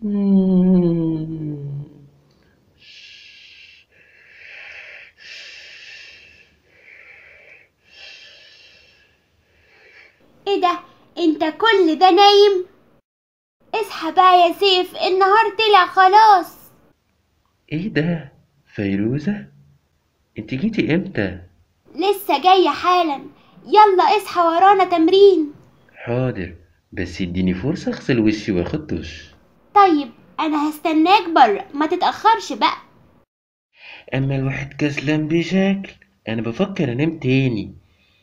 مم. ايه ده انت كل ده نايم اصحى بقى يا سيف النهار طلع خلاص ايه ده فيروزة انت جيتي امتى لسه جاية حالا يلا اصحى ورانا تمرين حاضر بس اديني فرصة اغسل وشي واخد دش طيب انا هستناك بره ما تتأخرش بقى اما الواحد كسلان بشكل انا بفكر انام تاني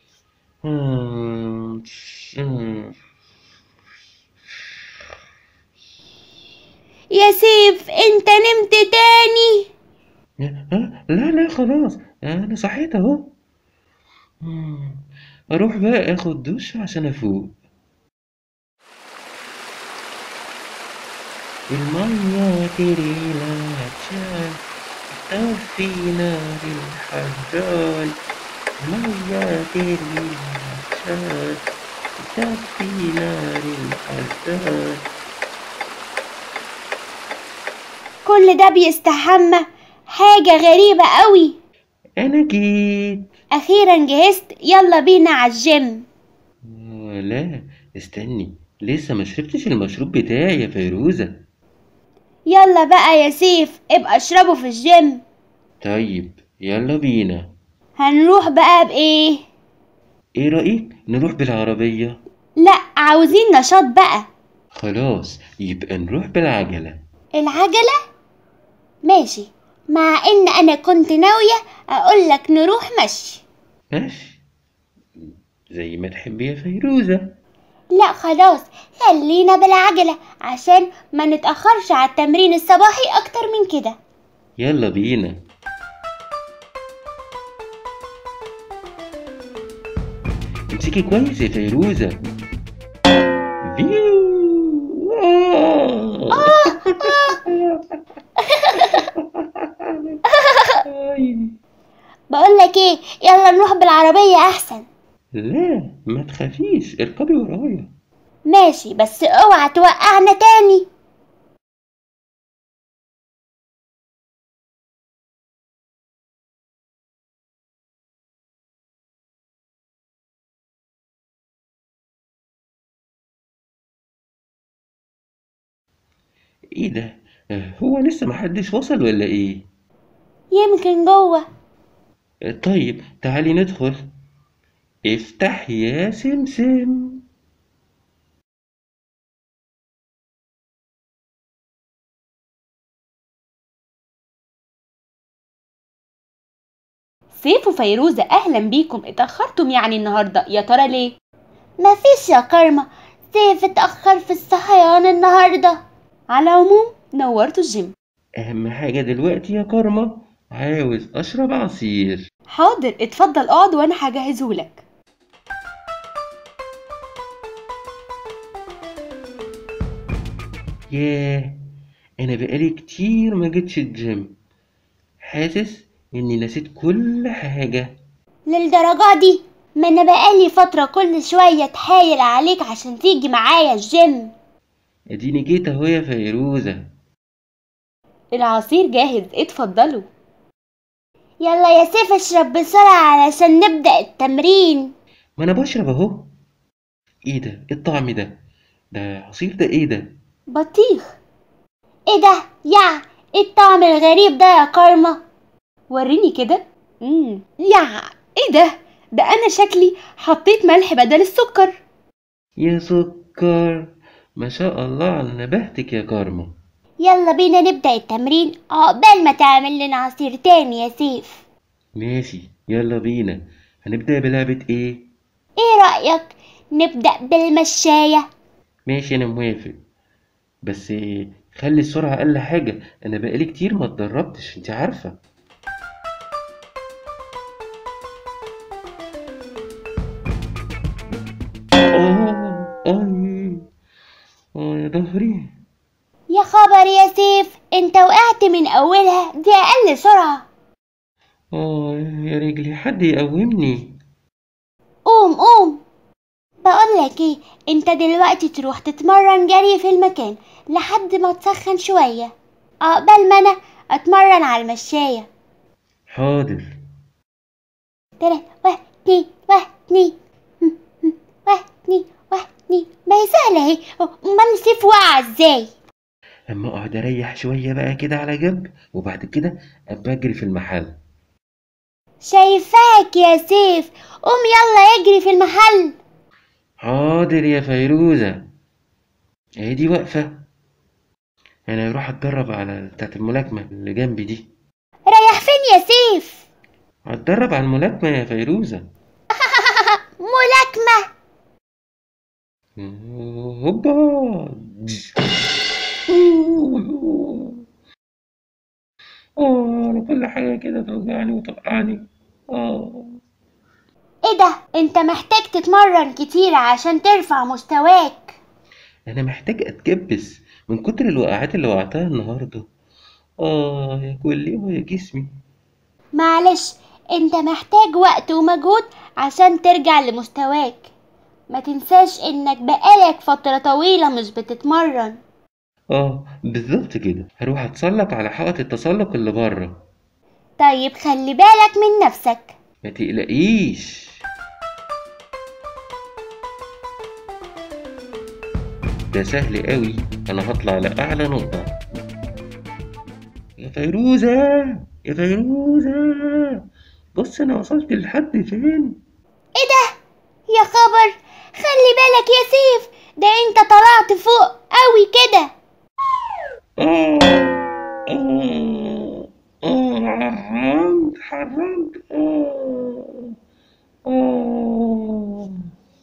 مم. مم. يا سيف انت نمت تاني ها؟ لا لا خلاص انا صحيت اهو مم. اروح بقى اخد دش عشان افوق المية تري لا تشال تطفي نار الحجال المية تري لا تشال تطفي نار الحجال كل ده بيستحمى حاجة غريبة قوي انا جيت اخيرا جهزت يلا بينا على الجيم آه، لا استني لسه ما شربتش المشروب بتاعي يا فيروزة يلا بقى يا سيف ابقى اشربه في الجيم طيب يلا بينا هنروح بقى بايه ايه رأيك نروح بالعربية لا عاوزين نشاط بقى خلاص يبقى نروح بالعجلة العجلة ماشي مع ان انا كنت ناوية اقولك نروح مشي ماشي زي ما تحبي يا فيروزة لا خلاص خلينا بالعجلة عشان ما نتأخرش على التمرين الصباحي اكتر من كده يلا بينا امسكي كويس يا فيروزة فيو آه. آي. بقولك ايه يلا نروح بالعربية احسن لا ما تخافيش اركبي ورايا ماشي بس اوعى توقعنا تاني ايه ده آه، هو لسه محدش وصل ولا ايه يمكن جوه آه، طيب تعالي ندخل افتح يا سمسم سيف وفيروزة أهلا بيكم اتأخرتم يعني النهاردة يا ترى ليه؟ مفيش يا كارما سيف اتأخر في الصحيان النهاردة على العموم نورتوا الجيم اهم حاجة دلوقتي يا كارما عاوز اشرب عصير حاضر اتفضل اقعد وانا هجهزهولك ياه انا بقالي كتير ما جيتش الجيم حاسس اني نسيت كل حاجة للدرجة دي ما انا بقالي فترة كل شوية اتحايل عليك عشان تيجي معايا الجيم اديني جيت اهو يا فيروزة العصير جاهز اتفضلوا يلا يا سيف اشرب بسرعة علشان نبدأ التمرين ما انا بشرب اهو ايه ده ايه الطعم ده ده عصير ده ايه ده بطيخ ايه ده يا ايه الطعم الغريب ده يا كارما وريني كده امم يا ايه ده ده انا شكلي حطيت ملح بدل السكر يا سكر ما شاء الله على نبهتك يا كارما يلا بينا نبدأ التمرين عقبال ما تعمل لنا عصير تاني يا سيف ماشي يلا بينا هنبدأ بلعبة ايه ايه رأيك نبدأ بالمشاية ماشي انا موافق بس خلي السرعة اقل حاجة انا بقالي كتير ما اتدربتش انت عارفة اه اي اه يا ظهري يا خبر يا سيف انت وقعت من اولها دي اقل سرعة اه يا رجلي حد يقومني قوم قوم بقولك ايه انت دلوقتي تروح تتمرن جري في المكان لحد ما تسخن شوية عقبال ما انا اتمرن على المشاية حاضر تلاتة واحد اتنين واحد اتنين هم، هم، واحد اتنين واحد اتنين ما هي سهلة اهي امال السيف وقع ازاي اما اقعد اريح شويه بقى كده على جنب وبعد كده ابقى اجري في المحل شايفاك يا سيف قوم يلا اجري في المحل حاضر يا فيروزة اهي دي واقفة انا اروح اتدرب على بتاعت الملاكمة اللي جنبي دي رايح فين يا سيف هتدرب على الملاكمة يا فيروزة ملاكمة هوبا اه انا كل حاجة كده توجعني وتوقعني اه ايه ده انت محتاج تتمرن كتير عشان ترفع مستواك انا محتاج اتكبس من كتر الوقعات اللي وقعتها النهاردة اه يا كلي ويا جسمي معلش انت محتاج وقت ومجهود عشان ترجع لمستواك ما تنساش انك بقالك فترة طويلة مش بتتمرن اه بالظبط كده هروح اتسلق على حائط التسلق اللي بره طيب خلي بالك من نفسك ما تقلقيش ده سهل قوي انا هطلع لأعلى نقطة يا فيروزة يا فيروزة بص انا وصلت لحد فين ايه ده يا خبر خلي بالك يا سيف ده انت طلعت فوق قوي كده آه آه آه حرمت حرمت آه آه